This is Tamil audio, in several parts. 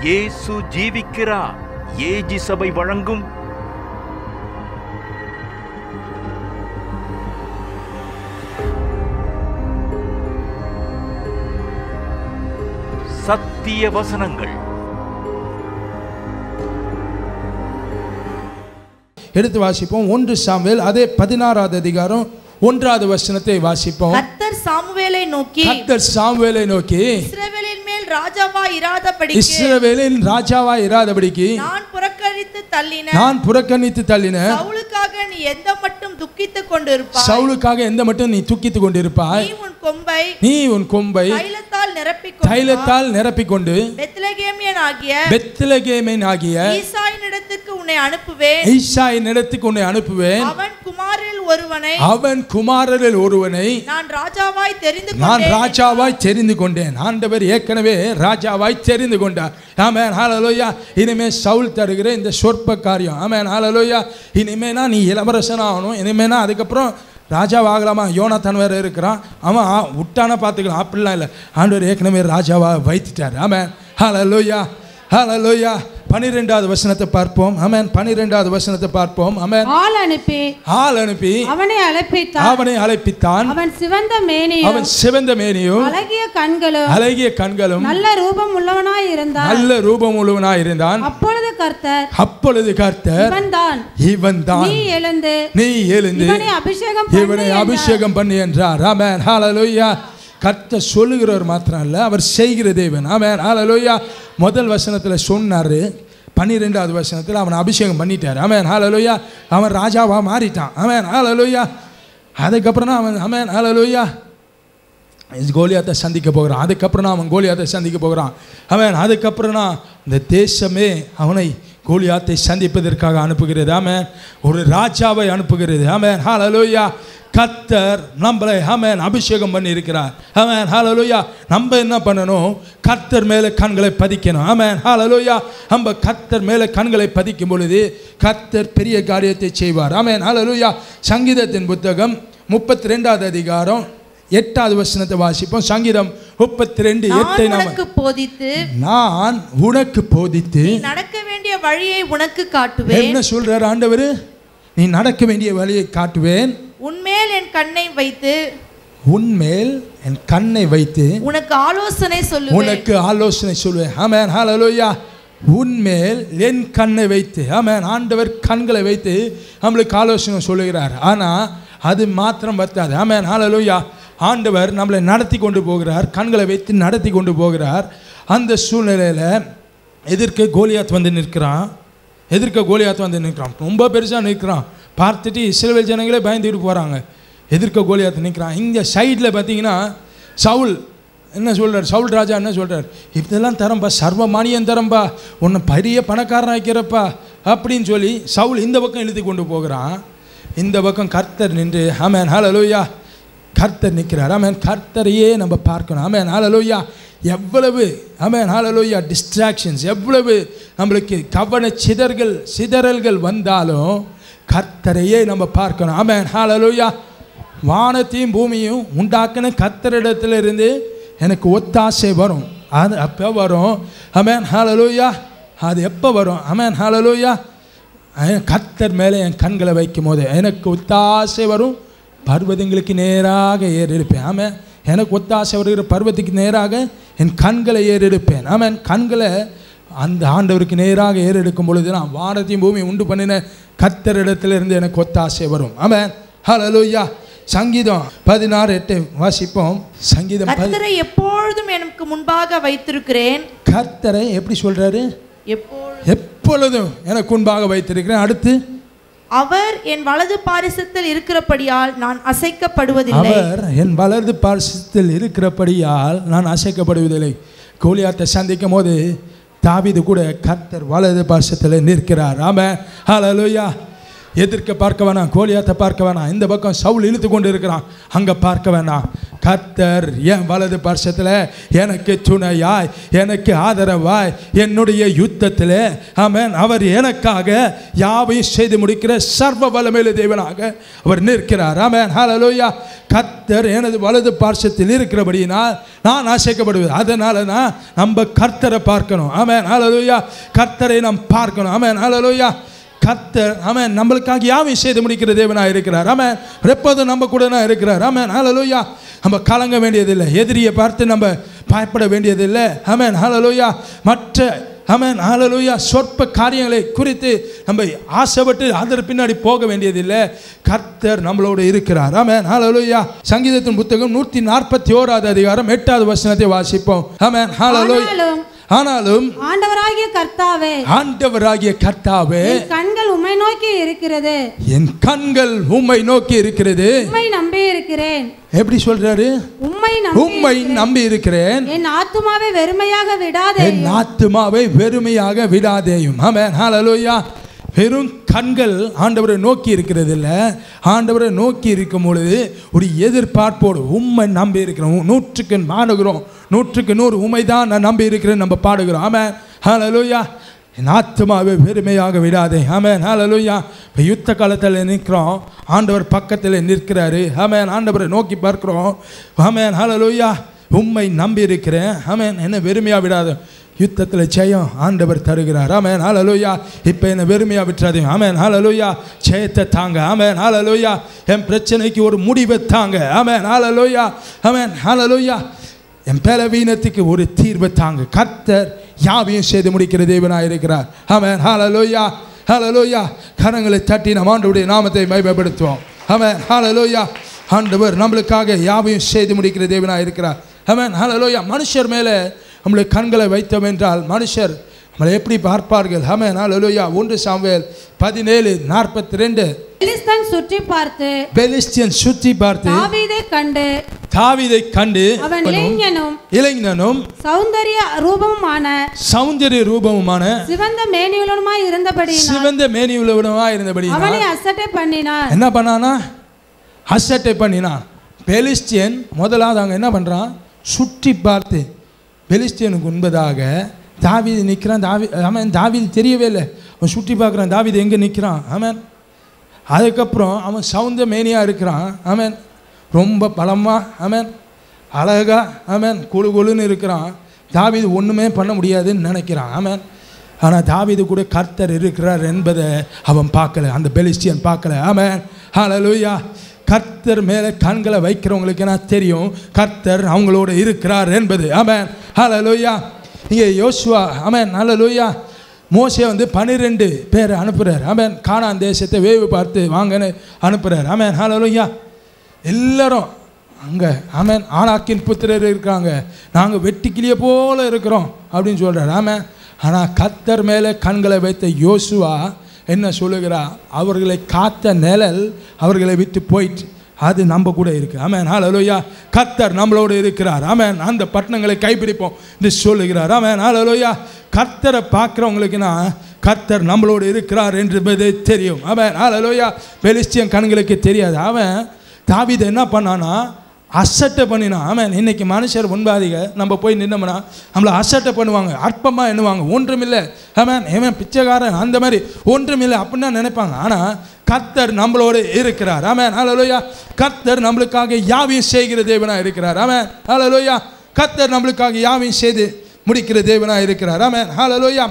இயேசு ஜீவிக்கிறார் ஏஜி சபை வழங்கும் சத்திய வசனங்கள் எடுத்து வாசிப்போம் ஒன்று சாமுவேல் அதே பதினாறாவது அதிகாரம் ஒன்றாவது வசனத்தை வாசிப்போம் கர்த்தர் சாமுவேலை நோக்கி கர்த்தர் சாமுவேலை நோக்கி இஸ்ரவேலின் மேல் ராஜாவா இராதபடிக்கு இஸ்ரவேலின் ராஜாவா இராதபடிக்கு நான் புறக்கணித்து தள்ளின நான் புறக்கணித்து தள்ளின சவுலுக்காக நீ எந்த மட்டும் துக்கித்துக் கொண்டிருப்பாய் சவுலுக்காக எந்த மட்டும் நீ துக்கித்து கொண்டிருப்பாய் நீ உன் கொம்பை நீ உன் கொம்பை தைலத்தால் நிரப்பிக் தைலத்தால் நிரப்பிக்கொண்டு பெத்லகேமியனாகிய பெத்லகேமேன் ஆகிய ஈசாயின் இடத்துக்கு உன்னை அனுப்புவேன் ஈசாயின் இடத்துக்கு உன்னை அனுப்புவேன் அவன் குமாரில் ஒருவனை அவன் குமாரரில் ஒருவனை நான் ராஜாவாய் தெரிந்து நான் கொண்டேன் ராஜாவாய் தெரிந்து கொண்டேன் ஆண்டவர் ஏற்கனவே ராஜாவாய் தெரிந்து கொண்டார் ஆமென் ஹalleluya இனிமே சவுல் தருகிற இந்த சொற்ப காரியம் ஆமென் ஹalleluya இனிமேனா நீ இளவரசன் ஆகணும் இனிமேனா அதுக்கப்புறம் ராஜாவாகலாமா யோனாத்தான் வேற இருக்கிறான் அவன் ஆ, விட்டானா பார்த்துக்கலாம் அப்படிலாம் இல்லை ஆண்டவர் ஏற்கனவே ராஜாவா வைத்துட்டார் ஆமென் ஹalleluya ஹalleluya பனிரெண்டாவது வசனத்தை பார்ப்போம் ஆமென் பனிரெண்டாவது வசனத்தை பார்ப்போம் ஆமென் ஆள் அனுப்பி ஆள் அனுப்பி அவனை அழைப்பித்தான் அவனை அழைப்பித்தான் அவன் சிவந்த மேனியும் அவன் சிவந்த மேனியும் அழகிய கண்களும் அழகிய கண்களும் நல்ல ரூபம் உள்ளவனாய் இருந்தான் நல்ல ரூபம் உள்ளவனாய் இருந்தான் அப்பொழுது கர்த்தர் அப்பொழுது கர்த்தர் இவன்தான் இவன் தான் நீ எழுந்து நீ எழுந்து இவனை அபிஷேகம் பண்ணு இவனை என்றார். அபிஷேகம் பண்ணி என்றார் ஆமென் ஹalleluya கர்த்தர் சொல்லுகிறவர் மாத்திரம் அல்ல அவர் செய்கிற தேவன் ஆமென் ஹalleluya முதல் வசனத்துல சொன்னாரு பன்னிரெண்டாவது வசனத்தில் அவன் அபிஷேகம் பண்ணிட்டார் ஆமென் ஹalleluya அவன் ராஜாவா மாறிட்டான் ஆமென் ஹalleluya அதுக்கப்புறம் தான் அவன் ஆமென் ஹalleluya கோலியாத்தை சந்திக்க போகிறான் அதுக்கப்புறம் தான் அவன் கோலியாத்தை சந்திக்க போகிறான் அவன் அதுக்கப்புறம் தான் இந்த தேசமே அவனை கோலியாத்தை சந்திப்பதற்காக அனுப்புகிறது ஆமென் ஒரு ராஜாவை அனுப்புகிறது ஆமென் ஹalleluya கத்தர் நம்மளை ஆமென் அபிஷேகம் பண்ணி இருக்கிறார் ஆமென் ஹalleluya நம்ம என்ன பண்ணணும் கர்த்தர் மேலே கண்களை பதிக்கணும் ஆமென் ஹalleluya நம்ம கர்த்தர் மேலே கண்களை பதிக்கும் பொழுது கர்த்தர் பெரிய காரியத்தை செய்வார் ஆமென் ஹalleluya சங்கீதத்தின் புத்தகம் முப்பத்தி ரெண்டாவது அதிகாரம் எட்டாவது வசனத்தை வாசிப்போம் சங்கீதம் முப்பத்தி ரெண்டு நான் எட்டை நாம உனக்கு போதித்து நான் உனக்கு போதித்து நீ நடக்க வேண்டிய வழியை உனக்கு காட்டுவேன் என்ன சொல்றார் ஆண்டவர் நீ நடக்க வேண்டிய வழியை காட்டுவேன் உன்மேல் என் கண்ணை வைத்து உன்மேல் என் கண்ணை வைத்து உனக்கு ஆலோசனை சொல்லுவேன் உனக்கு ஆலோசனை சொல்வேன் ஆமென் ஹalleluya உன்மேல் என் கண்ணை வைத்து ஆமென் ஆண்டவர் கண்களை வைத்து நம்மளுக்கு ஆலோசனை சொல்லுகிறார் ஆனால் அது மாத்திரம் பத்தாது ஆமென் ஹalleluya ஆண்டவர் நம்மளை நடத்தி கொண்டு போகிறார் கண்களை வைத்து நடத்தி கொண்டு போகிறார் அந்த சூழ்நிலையில் எதிர்க்க கோலியாத் வந்து நிற்கிறான் எதிர்க்க கோலியாத் வந்து நிற்கிறான் ரொம்ப பெருசாக நிற்கிறான் பார்த்துட்டு இஸ்ரேல் ஜனங்களே பயந்துட்டு போகிறாங்க எதிர்க்க கோலியாத் நிற்கிறான் இங்கே சைடில் பார்த்தீங்கன்னா சவுல் என்ன சொல்றார் சவுல் ராஜா என்ன சொல்றார் இதெல்லாம் தரம்பா சர்வ மானியம் தரம்பா உன்னை பெரிய பணக்காரன் ஆக்கிறப்பா அப்படின்னு சொல்லி சவுல் இந்த பக்கம் இழுத்து கொண்டு போகிறான் இந்த பக்கம் கர்த்தர் நின்று ஆமேன் ஹalleluya கர்த்தர் நிற்கிறார் ஆமேன் கர்த்தரையே நம்ம பார்க்கணும் ஆமேன் ஹalleluya எவ்வளவு ஆமேன் ஹalleluya டிஸ்ட்ராக்ஷன்ஸ் எவ்வளவு நம்மளுக்கு கவன சிதறல்கள் சிதறல்கள் வந்தாலும் கர்த்தரையே நம்ம பார்க்கணும் ஆமேன் ஹalleluya வானத்தையும் பூமியும் உண்டாக்கின கர்த்தரிடத்திலிருந்து எனக்கு ஒத்தாசை வரும் அது அப்போ வரும் அமேன் ஹalleluya அது எப்போ வரும் அமேன் ஹalleluya கர்த்தர் மேலே என் கண்களை வைக்கும் போது எனக்கு ஒத்தாசை வரும் பர்வதங்களுக்கு நேராக ஏறெடுப்பேன் ஆமாம் எனக்கு ஒத்தாசை வருகிற பர்வத்துக்கு நேராக என் கண்களை ஏறெடுப்பேன் ஆமாம் கண்களை அந்த ஆண்டவருக்கு நேராக ஏறெடுக்கும் பொழுது நான் வானத்தையும் பூமி உண்டு பண்ணின கர்த்தரிடத்திலிருந்து எனக்கு ஒத்தாசை வரும் ஆமாம் ஹalleluya சங்கீதம் பதினாறு எட்டை வாசிப்போம் சங்கீதம் பதி கர்த்தரை எப்பொழுதும் எனக்கு முன்பாக வைத்திருக்கிறேன் கர்த்தரை எப்படி சொல்றாரு எப்பொழுதும் எப்பொழுதும் எனக்கு முன்பாக வைத்திருக்கிறேன் அடுத்து அவர் என் வலது பாரிசத்தில் இருக்கிறபடியால் நான் அசைக்கப்படுவதில்லை அவர் என் வலது பாரசத்தில் இருக்கிறபடியால் நான் அசைக்கப்படுவதில்லை கோலியாத்தை சந்திக்கும் போது தாவீது கூட கர்த்தர் வலது பாரசத்தில் நிற்கிறார் ஆமா ஹalleluya எதிர்க்க பார்க்க வேணாம் கோலியாத்தை பார்க்க வேணாம் இந்த பக்கம் சவுல் இழுத்து கொண்டு இருக்கிறான் அங்கே பார்க்க வேணாம் கத்தர் என் வலது பர்ஷத்தில் எனக்கு துணையாய் எனக்கு ஆதரவாய் என்னுடைய யுத்தத்தில் ஆமென் அவர் எனக்காக யாவையும் செய்து முடிக்கிற சர்வ வல்லமையுள்ள தேவனாக அவர் நிற்கிறார் ஆமென் ஹalleluya கத்தர் எனது வலது பார்சத்தில் இருக்கிறபடியினால் நான் ஆசைக்கப்படுவது அதனால நான் நம்ம கர்த்தரை பார்க்கணும் ஆமென் ஹalleluya கர்த்தரை நாம் பார்க்கணும் ஆமென் ஹalleluya கர்த்தர் ஆமென் நம்மளுக்காக யாவையும் செய்து முடிக்கிற தேவனாக இருக்கிறார் ஆமென் எப்போதும் நம்ம கூட தான் இருக்கிறார் ஆமென் ஹalleluya நம்ம கலங்க வேண்டியதில்லை எதிரியை பார்த்து நம்ம பயப்பட வேண்டியதில்லை ஆமென் ஹalleluya மற்ற ஆமென் ஹalleluya சொற்ப காரியங்களை குறித்து நம்ம ஆசைப்பட்டு அதற்கு பின்னாடி போக வேண்டியதில்லை கர்த்தர் நம்மளோடு இருக்கிறார் ஆமென் ஹalleluya சங்கீதத்தின் புத்தகம் நூற்றி நாற்பத்தி ஓராவது அதிகாரம் எட்டாவது வசனத்தை வாசிப்போம் ஆமென் ஹalleluya ஆனாலும் ஆனாலும் ஆண்டவராகிய கர்த்தாவே ஆண்டவராகிய கர்த்தாவே என் கண்கள் உம்மை நோக்கி இருக்கிறது என் கண்கள் உம்மை நோக்கி இருக்கிறது உம்மை நம்பி இருக்கிறேன் எப்படி சொல்றாரு உம்மை நம்பி உம்மை நம்பி இருக்கிறேன் என் ஆத்துமாவை வெறுமையாக விடாதே என் ஆத்துமாவை வெறுமையாக விடாதேயும் ஆமென் ஹalleluya வெறும் கண்கள் ஆண்டவரை நோக்கி இருக்கிறது இல்லை ஆண்டவரை நோக்கி இருக்கும் பொழுது ஒரு எதிர்பார்ப்போடு உண்மை நம்பி இருக்கிறோம் நூற்றுக்கு பாடுகிறோம் நூற்றுக்கு நூறு உண்மை தான் நான் நம்பி இருக்கிறேன் நம்ம பாடுகிறோம் ஆமென் ஹalleluya என் ஆத்மாவை பெருமையாக விடாதே ஆமென் ஹalleluya இப்போ யுத்த காலத்தில் நிற்கிறோம் ஆண்டவர் பக்கத்தில் நிற்கிறாரு ஆமென் ஆண்டவரை நோக்கி பார்க்கிறோம் ஆமென் ஹalleluya உம்மை நம்பி இருக்கிறேன் ஆமென் என்ன வெறுமையாக விடாத யுத்தத்தில் ஜெயம் ஆண்டவர் தருகிறார் ஆமென் ஹalleluya இப்போ என்ன வெறுமையாக விட்டுறாதீங்க ஆமென் ஹalleluya ஜெயத்தை தாங்க ஆமென் ஹalleluya என் பிரச்சனைக்கு ஒரு முடிவை தாங்க ஆமென் ஹalleluya ஆமென் ஹalleluya என் பலவீனத்துக்கு ஒரு தீர்வை தாங்க கர்த்தர் யாவையும் செய்து முடிக்கிற தேவனாக இருக்கிறார் ஆமென் ஹalleluya ஹalleluya கரங்களை தட்டி நம் ஆண்டவருடைய நாமத்தை மைமைப்படுத்துவோம் ஆமென் ஹalleluya ஆண்டவர் நம்மளுக்காக யாவையும் செய்து முடிக்கிற தேவனாக இருக்கிறார் ஆமென் ஹalleluya மனுஷர் மேலே நம்மளுடைய கண்களை வைத்தோம் என்றால் மனுஷர் நம்மளை எப்படி பார்ப்பார்கள் ஆமென் ஹalleluya ஒன்று சாமுவேல் பதினேழு நாற்பத்தி ரெண்டு பெலிஸ்தன் சுற்றி பார்த்து பெலிஸ்தியன் சுற்றி பார்த்து தாவீதை கண்டு தாவீதை கண்டு அவன் இளைஞனும் இளைஞனும் சௌந்தரிய ரூபமுமான சௌந்தரிய ரூபமுமான சிவந்த மேனியுலனுமாய் இருந்தபடியினால் சிவந்த மேனி உள்ளவனமா இருந்தபடி அவனை அசட்டை பண்ணினார் என்ன பண்ணானா அசட்டை பண்ணினான் பெலிஸ்தியன் முதலாவது அங்கே என்ன பண்ணுறான் சுற்றி பார்த்து பெலிஸ்தியனுக்கு உண்பதாக தாவீது நிற்கிறான் தாவி அவன் தாவீது தெரியவே இல்லை அவன் சுற்றி பார்க்குறான் தாவீது எங்கே நிற்கிறான் அவன் அதுக்கப்புறம் அவன் சவுந்த மேனியாக இருக்கிறான் அவன் ரொம்ப பலமாக அவன் அழகா அவன் குழு குழுன்னு இருக்கிறான் தாவீது ஒன்றுமே பண்ண முடியாதுன்னு நினைக்கிறான் அவன் ஆனால் தாவீது கூட கர்த்தர் இருக்கிறார் என்பதை அவன் பார்க்கல அந்த பெலிஸ்டியன் பார்க்கல அவன் ஹalleluya கர்த்தர் மேலே கண்களை வைக்கிறவங்களுக்கு நான் தெரியும் கர்த்தர் அவங்களோட இருக்கிறார் என்பது ஆமென் ஹalleluya இங்கே யோசுவா ஆமென் ஹalleluya மோசே வந்து பன்னிரெண்டு பேரை அனுப்புகிறார் ஆமென் கானான் தேசத்தை வேவு பார்த்து வாங்கன்னு அனுப்புகிறார் ஆமென் ஹalleluya எல்லாரும் அங்கே ஆமென் ஆனாக்கின் புத்திரர் இருக்காங்க நாங்கள் வெட்டிக்கிளிய போல இருக்கிறோம் அப்படின்னு சொல்கிறார் ஆமென் ஆனால் கத்தர் மேலே கண்களை வைத்த யோசுவா என்ன சொல்லுகிறா அவர்களை காத்த நிழல் அவர்களை விட்டு போயிட்டு அது நம்ம கூட இருக்கு ஆமென் ஹalleluya கர்த்தர் நம்மளோடு இருக்கிறார் ஆமென் அந்த பட்டணங்களை கைப்பிடிப்போம் என்று சொல்லுகிறார் ஆமென் ஹalleluya கர்த்தரை பார்க்குறவங்களுக்குனா கர்த்தர் நம்மளோடு இருக்கிறார் என்பது தெரியும் அவன் ஹalleluya பெலிஸ்தியன் கண்களுக்கு தெரியாது அவன் தாவீது என்ன பண்ணானா அசட்டை பண்ணினான் ஆமாம் இன்னைக்கு மனுஷர் முன்பாதிக நம்ம போய் நின்னோம்னா நம்மளை அசட்டை பண்ணுவாங்க அற்பமாக எண்ணுவாங்க ஒன்றுமில்லை ஆமாம் ஏன் பிச்சைக்காரன் அந்த மாதிரி ஒன்றுமில்லை அப்படின்னு தான் நினைப்பாங்க ஆனால் கர்த்தர் நம்மளோடு இருக்கிறார் ஆமாம் ஹalleluya கர்த்தர் நம்மளுக்காக யாவையும் செய்கிற தேவனாக இருக்கிறார் ஆமாம் ஹalleluya கர்த்தர் நம்மளுக்காக யாவையும் செய்து முடிக்கிற தேவனாக இருக்கிறார் ஆமாம் ஹalleluya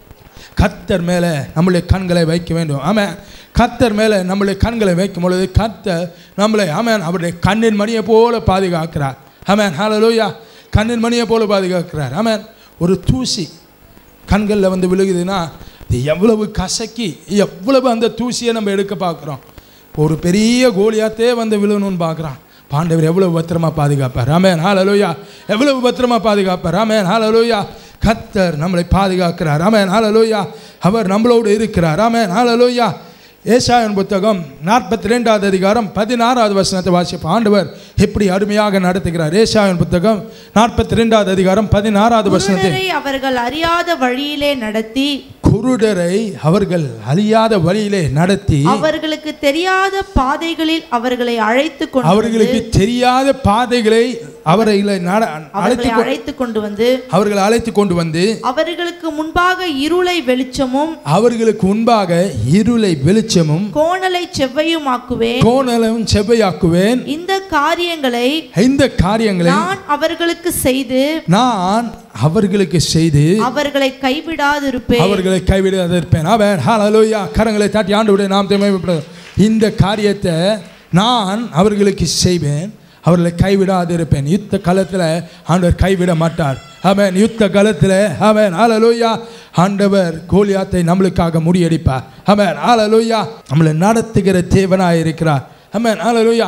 கர்த்தர் மேலே நம்மளுடைய கண்களை வைக்க வேண்டும் ஆமாம் கர்த்தர் மேலே நம்மளுடைய கண்களை வைக்கும் பொழுது கர்த்தர் நம்மளை ஆமாம் அவருடைய கண்ணின் மணியை போல பாதுகாக்கிறார் ஆமாம் ஹalleluya கண்ணின் மணியை போல பாதுகாக்கிறார் ஆமாம் ஒரு தூசி கண்களில் வந்து விழுகுதுன்னா இது எவ்வளவு கசக்கி எவ்வளவு அந்த தூசியை நம்ம எடுக்க பார்க்குறோம் ஒரு பெரிய கோலியாத்தே வந்து விழுகணும்னு பார்க்குறான் பாண்டவர் எவ்வளவு பத்திரமா பாதுகாப்பார் ஆமென் ஹalleluya எவ்வளவு பத்திரமா பாதுகாப்பார் ஆமென் ஹalleluya கர்த்தர் நம்மளை பாதுகாக்கிறார் ஆமென் ஹalleluya அவர் நம்மளோடு இருக்கிறார் ஆமென் ஹalleluya ஏசாயன் புத்தகம் நாற்பத்தி ரெண்டாவது அதிகாரம் பதினாறாவது வசனத்தை வாசிப்போம் ஆண்டவர் எப்படி அருமையாக நடத்துகிறார் ஏசாயன் புத்தகம் நாற்பத்தி ரெண்டாவது அதிகாரம் பதினாறாவது வசனத்தை குருடரை அவர்கள் அறியாத வழியிலே நடத்தி குருடரை அவர்கள் அழியாத வழியிலே நடத்தி அவர்களுக்கு தெரியாத பாதைகளில் அவர்களை அழைத்து கொண்டு அவர்களுக்கு தெரியாத பாதைகளை அவர்களை நட- அழைத்து அவர்களை கொ- அழைத்து கொண்டு வந்து அவர்களை அழைத்து கொண்டு வந்து அவர்களுக்கு முன்பாக இருளை வெளிச்சமும் அவர்களுக்கு முன்பாக இருளை வெளிச்சமும் கோணலை செவ்வையுமாக்குவேன் கோணலும் செவ்வையாக்குவேன் இந்த காரியங்களை இந்த காரியங்களை நான் அவர்களுக்கு செய்து நான் அவர்களுக்கு செய்து அவர்களை கைவிடாதிருப்பேன் அவர்களை கைவிடாத இருப்பேன் அவன் ஹalleluya கரங்களை தட்டி ஆண்டவருடைய நாம் தேவைப்படும் இந்த காரியத்தை நான் அவர்களுக்கு செய்வேன் அவர்களை கைவிடாது இருப்பேன் யுத்த காலத்தில் ஆண்டவர் கைவிட மாட்டார் அவன் யுத்த காலத்தில் அவன் ஹalleluya ஆண்டவர் கோலியாத்தை நம்மளுக்காக முறியடிப்பார் அவன் ஹalleluya நம்மளை நடத்துகிற தேவனாய் இருக்கிறார் அவன் ஹalleluya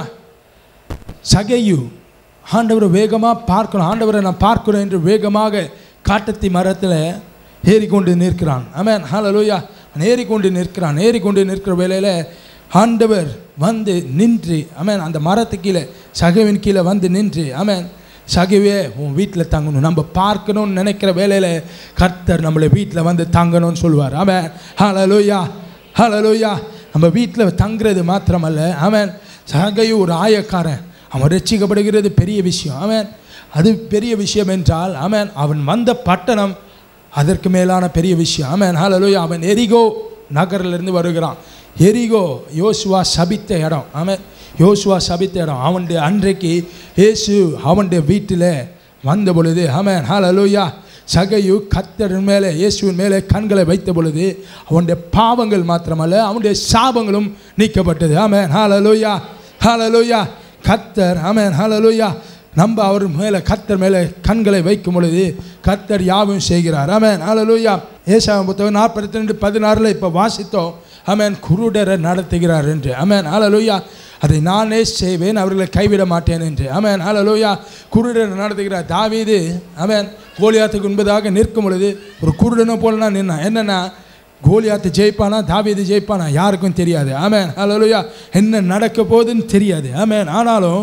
சகையு ஆண்டவரை வேகமாக பார்க்கணும் ஆண்டவரை நான் பார்க்கணும் என்று வேகமாக காட்டத்தி மரத்தில் ஏறிக்கொண்டு நிற்கிறான் அவன் ஹalleluya அவன் ஏறிக்கொண்டு நிற்கிறான் ஏறிக்கொண்டு நிற்கிற வேளையில் ஆண்டவர் வந்து நின்று அவன் அந்த மரத்து கீழே சகைவின் கீழே வந்து நின்று அவன் சகைவே உன் வீட்டில் தங்கணும் நம்ம பார்க்கணும்னு நினைக்கிற வேலையில் கர்த்தர் நம்மளை வீட்டில் வந்து தங்கணும்னு சொல்லுவார் அவன் ஹalleluya ஹalleluya நம்ம வீட்டில் தங்குறது மாத்திரமல்ல அவன் சகையு ஒரு ஆயக்காரன் அவன் ரட்சிக்கப்படுகிறது பெரிய விஷயம் அவன் அது பெரிய விஷயம் என்றால் அவன் அவன் வந்த பட்டணம் அதற்கு மேலான பெரிய விஷயம் அவன் ஹalleluya அவன் எரிகோ நகரிலிருந்து வருகிறான் எரிகோ யோசுவா சபித்த இடம் அவன் யோசுவா சபித்த இடம் அவனுடைய அன்றைக்கு இயேசு அவனுடைய வீட்டில் வந்த பொழுது அவன் ஹalleluya சகையு கத்தரின் மேலே இயேசுவின் மேலே கண்களை வைத்த பொழுது அவனுடைய பாவங்கள் மாத்திரமல்ல அவனுடைய சாபங்களும் நீக்கப்பட்டது ஆமென் ஹalleluya ஹalleluya கத்தர் ஆமென் ஹalleluya நம்ம அவர் மேலே கத்தர் மேலே கண்களை வைக்கும் பொழுது கத்தர் யாவும் செய்கிறார் ஆமென் ஹalleluya ஏசாயா புத்தகம் நாற்பத்தி ரெண்டு பதினாறில் இப்போ வாசித்தோம் ஆமென் குருடரை நடத்துகிறார் என்று ஆமென் ஹalleluya அதை நானே செய்வேன் அவர்களை கைவிட மாட்டேன் என்று ஆமென் ஹalleluya குருடரை நடத்துகிறார் தாவீது ஆமென் கோலியாத்துக்கு முன்பதாக நிற்கும் பொழுது ஒரு குருடனை போல நான் நின்னான் என்னன்னா கோலியாத்து ஜெயிப்பானா தாவீது ஜெயிப்பானா யாருக்கும் தெரியாது ஆமென் ஹalleluya என்ன நடக்க போகுதுன்னு தெரியாது ஆமென் ஆனாலும்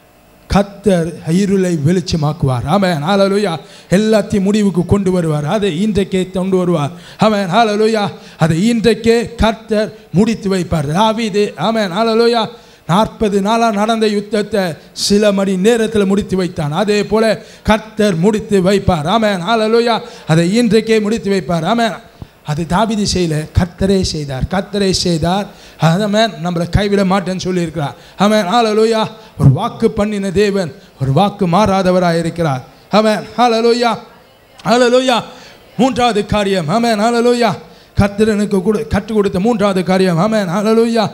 கத்தர் இருளை வெளிச்சமாக்குவார் ஆமென் ஹalleluya எல்லாத்தையும் முடிவுக்கு கொண்டு வருவார் அதை இன்றைக்கே கொண்டு வருவார் ஆமென் ஹalleluya அதை இன்றைக்கே கர்த்தர் முடித்து வைப்பார் தாவீது ஆமென் ஹalleluya நாற்பது நாளாக நடந்த யுத்தத்தை சில மணி நேரத்தில் முடித்து வைத்தான் அதே போல கர்த்தர் முடித்து வைப்பார் ஆமென் ஹalleluya அதை இன்றைக்கே முடித்து வைப்பார் ஆமென் அது தாவிதி செய்யல கர்த்தரே செய்தார் கர்த்தரே செய்தார் அவன் நம்மளை கைவிட மாட்டேன்னு சொல்லியிருக்கிறார் அவன் ஹalleluya ஒரு வாக்கு பண்ணின தேவன் ஒரு வாக்கு மாறாதவராக இருக்கிறார் அவன் ஹalleluya ஹalleluya மூன்றாவது காரியம் அவன் ஹalleluya கர்த்தரனுக்கு கொடு கற்றுக் கொடுத்த மூன்றாவது காரியம் அவன் ஹalleluya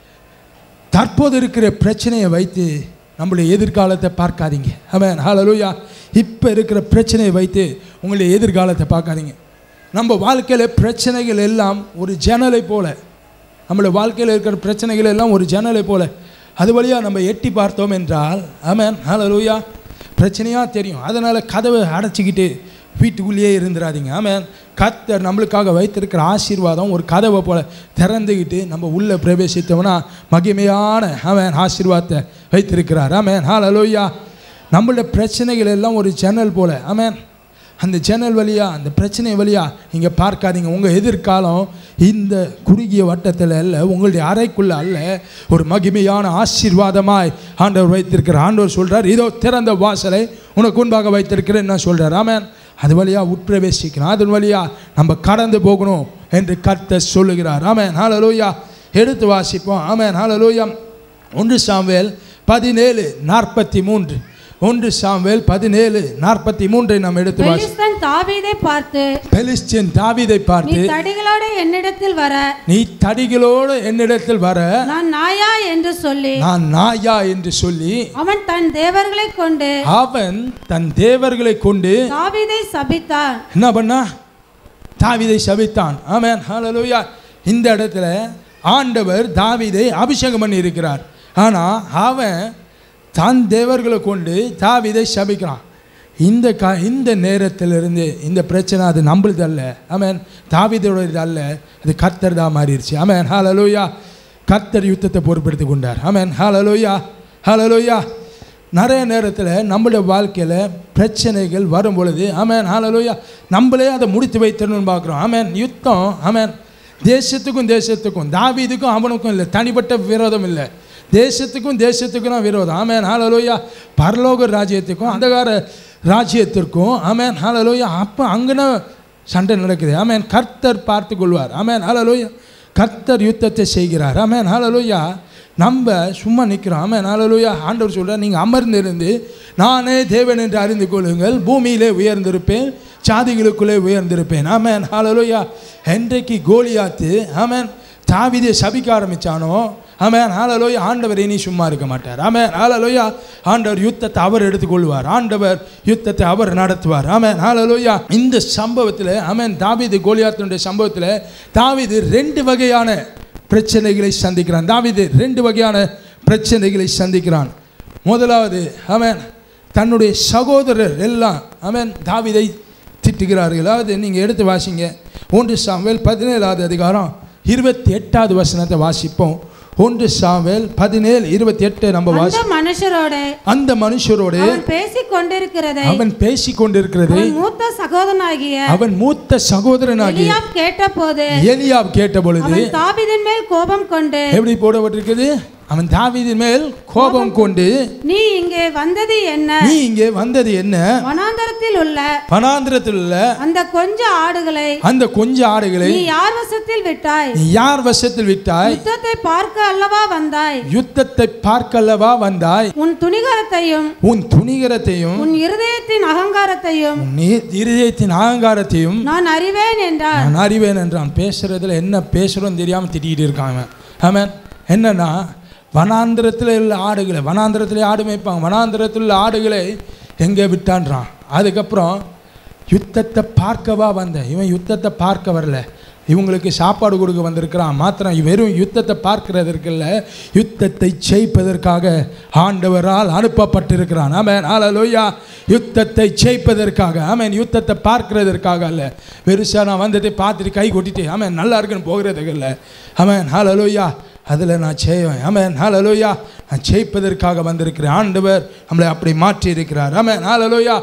தற்போது இருக்கிற பிரச்சனையை வைத்து நம்மளுடைய எதிர்காலத்தை பார்க்காதீங்க அவன் ஹalleluya இப்போ இருக்கிற பிரச்சனையை வைத்து உங்களுடைய எதிர்காலத்தை பார்க்காதீங்க நம்ம வாழ்க்கையில் பிரச்சனைகள் எல்லாம் ஒரு ஜன்னலை போல நம்மளுடைய வாழ்க்கையில் இருக்கிற பிரச்சனைகள் எல்லாம் ஒரு ஜன்னலை போல அது வழியாக நம்ம எட்டி பார்த்தோம் என்றால் ஆமென் ஹalleluya பிரச்சனையாக தெரியும் அதனால் கதவை அடைச்சிக்கிட்டு வீட்டுக்குள்ளேயே இருந்துடாதீங்க ஆமென் கர்த்தர் நம்மளுக்காக வைத்திருக்கிற ஆசீர்வாதம் ஒரு கதவை போல திறந்துக்கிட்டு நம்ம உள்ளே பிரவேசித்தோம்னா மகிமையான அவன் ஆசீர்வாதத்தை வைத்திருக்கிறார் ஆமென் ஹalleluya நம்மளுடைய பிரச்சனைகள் எல்லாம் ஒரு ஜன்னல் போல ஆமென் அந்த ஜன்னல் வழியா அந்த பிரச்சனை வழியா இங்கே பார்க்காதீங்க உங்கள் எதிர்காலம் இந்த குறுகிய வட்டத்தில் அல்ல உங்களுடைய அறைக்குள்ள அல்ல ஒரு மகிமையான ஆசீர்வாதமாய் ஆண்டவர் வைத்திருக்கிறார் ஆண்டவர் சொல்றார் இதோ திறந்த வாசலை உனக்கு முன்பாக வைத்திருக்கிறேன் நான் சொல்கிறார் ஆமென் அது வழியாக உட்பிரவேசிக்கணும் அதன் வழியாக நம்ம கடந்து போகணும் என்று கர்த்தர் சொல்லுகிறார் ஆமென் ஹalleluya எடுத்து வாசிப்போம் ஆமென் ஹalleluya ஒன்று சாமுவேல் பதினேழு நாற்பத்தி மூன்று ஒன்று சாமுவேல் பதினேழு நாற்பத்தி மூன்றை நாம் எடுத்து வாசி பெலிஸ்தன் தாவீதை பார்த்து பெலிஸ்டியன் தாவீதை நீ பார்த்து தடிகளோடு என்னிடத்தில் வர நீ தடிகளோடு என்னிடத்தில் வர நான் நாயா என்று சொல்லி நான் நாயா என்று சொல்லி அவன் தன் தேவர்களை கொண்டு அவன் தன் தேவர்களை கொண்டு தாவீதை சபித்தான் என்ன பண்ணா தாவீதை சபித்தான் ஆமென் ஹalleluya இந்த இடத்துல ஆண்டவர் தாவீதை அபிஷேகம் பண்ணி இருக்கிறார் ஆனால் அவன் தன் தேவர்களை கொண்டு தாவீதை சபிக்கிறான் இந்த கா இந்த நேரத்திலிருந்து இந்த பிரச்சனை அது நம்மளுது அல்ல ஆமென் தாவீதோடது அல்ல அது கர்த்தர் தான் மாறிடுச்சு ஆமென் ஹalleluya கர்த்தர் யுத்தத்தை பொறுப்பெடுத்து கொண்டார் ஆமென் ஹalleluya ஹalleluya நிறைய நேரத்தில் நம்மளுடைய வாழ்க்கையில் பிரச்சனைகள் வரும் பொழுது ஆமேன் ஹalleluya நம்மளே அதை முடித்து வைத்தணும்னு பார்க்குறோம் ஆமேன் யுத்தம் ஆமேன் தேசத்துக்கும் தேசத்துக்கும் தாவீதுக்கும் அவனுக்கும் இல்லை தனிப்பட்ட விரோதம் இல்லை தேசத்துக்கும் தேசத்துக்கும் தான் விரோதம் ஆமேன் ஹalleluya பரலோக ராஜ்யத்துக்கும் அந்தகார ராஜ்யத்திற்கும் ஆமேன் ஹalleluya அப்போ அங்கன சண்டை நடக்குது ஆமேன் கர்த்தர் பார்த்து கொள்வார் ஆமேன் ஹalleluya கர்த்தர் யுத்தத்தை செய்கிறார் ஆமேன் ஹalleluya நம்ம சும்மா நிற்கிறோம் ஆமேன் ஹalleluya ஆண்டவர் சொல்கிறார் நீங்கள் அமர்ந்திருந்து நானே தேவன் என்று அறிந்து கொள்ளுங்கள் பூமியிலே உயர்ந்திருப்பேன் சாதிகளுக்குள்ளே உயர்ந்திருப்பேன் ஆமேன் ஹalleluya என்றைக்கு கோலியாத்து ஆமேன் தாவிதை சபிக்க ஆரம்பித்தானோ ஆமேன் ஹalleluya ஆண்டவர் இனி சும்மா இருக்க மாட்டார் ஆமேன் ஹalleluya ஆண்டவர் யுத்தத்தை அவர் எடுத்துக்கொள்வார் ஆண்டவர் யுத்தத்தை அவர் நடத்துவார் ஆமேன் ஹalleluya இந்த சம்பவத்தில் ஆமேன் தாவீது கோலியாத்தினுடைய சம்பவத்தில் தாவீது ரெண்டு வகையான பிரச்சனைகளை சந்திக்கிறான் தாவீது ரெண்டு வகையான பிரச்சனைகளை சந்திக்கிறான் முதலாவது அவன் தன்னுடைய சகோதரர் எல்லாம் அவன் தாவீதை திட்டுகிறார்கள் அதாவது நீங்கள் எடுத்து வாசிங்க ஒன்று சாமுவேல் பதினேழாவது அதிகாரம் இருபத்தி எட்டாவது வசனத்தை வாசிப்போம் ஒன்று சாமுவேல் பதினேழு இருபத்தி எட்டு நம்ம வாசி அந்த மனுஷரோட அந்த மனுஷரோடு அவன் பேசிக் கொண்டிருக்கிறதை அவன் பேசிக் கொண்டிருக்கிறது அவன் மூத்த சகோதரனாகிய அவன் மூத்த சகோதரனாகி எலியாப் கேட்டபோது எலியாப் கேட்ட பொழுது அவன் தாவீதின் மேல் கோபம் கொண்டு எப்படி போடப்பட்டிருக்குது அவன் தாவீதின் மேல் கோபம் கொண்டு நீ இங்கே வந்தது என்ன நீ இங்கே வந்தது என்ன வனாந்தரத்தில் உள்ள வனாந்திரத்தில் உள்ள அந்த கொஞ்ச ஆடுகளை அந்த கொஞ்ச ஆடுகளை நீ யார் வசத்தில் விட்டாய் நீ யார் வசத்தில் விட்டாய் யுத்தத்தை பார்க்க அல்லவா வந்தாய் யுத்தத்தை பார்க்கல்லவா வந்தாய் உன் துணிகரத்தையும் உன் துணிகரத்தையும் உன் இருதயத்தின் அகங்காரத்தையும் உன் நீ- இருதயத்தின் அகங்காரத்தையும் நான் அறிவேன் என்றார் நான் அறிவேன் என்றான் பேசுறதுல என்ன பேசுறோம் தெரியாம திட்டிகிட்டு இருக்கான் அவன் ஆமென் என்னன்னா வனாந்திரத்தில் உள்ள ஆடுகளை வனாந்திரத்தில் ஆடு மேய்ப்பாங்க வனாந்திரத்தில் உள்ள ஆடுகளை எங்கே விட்டான்றான் அதுக்கப்புறம் யுத்தத்தை பார்க்கவா வந்தேன் இவன் யுத்தத்தை பார்க்க வரல இவங்களுக்கு சாப்பாடு கொடுக்க வந்திருக்கிறான் மாத்திரம் வெறும் யுத்தத்தை பார்க்கிறதற்கில்ல யுத்தத்தை ஜெயிப்பதற்காக ஆண்டவரால் அனுப்பப்பட்டிருக்கிறான் ஆமென் ஹalleluya யுத்தத்தை ஜெயிப்பதற்காக ஆமென் யுத்தத்தை பார்க்கிறதற்காக அல்ல பெருசாக நான் வந்துட்டு பார்த்துட்டு கை கொட்டிட்டு ஆமென் நல்லா இருக்குன்னு போகிறதுக்கு இல்லை ஆமென் ஹalleluya அதில் நான் செய்வேன் ஆமென் ஹalleluya நான் ஜெயிப்பதற்காக வந்திருக்கிறேன் ஆண்டவர் நம்மளை அப்படி மாற்றி இருக்கிறார் ஆமென் ஹalleluya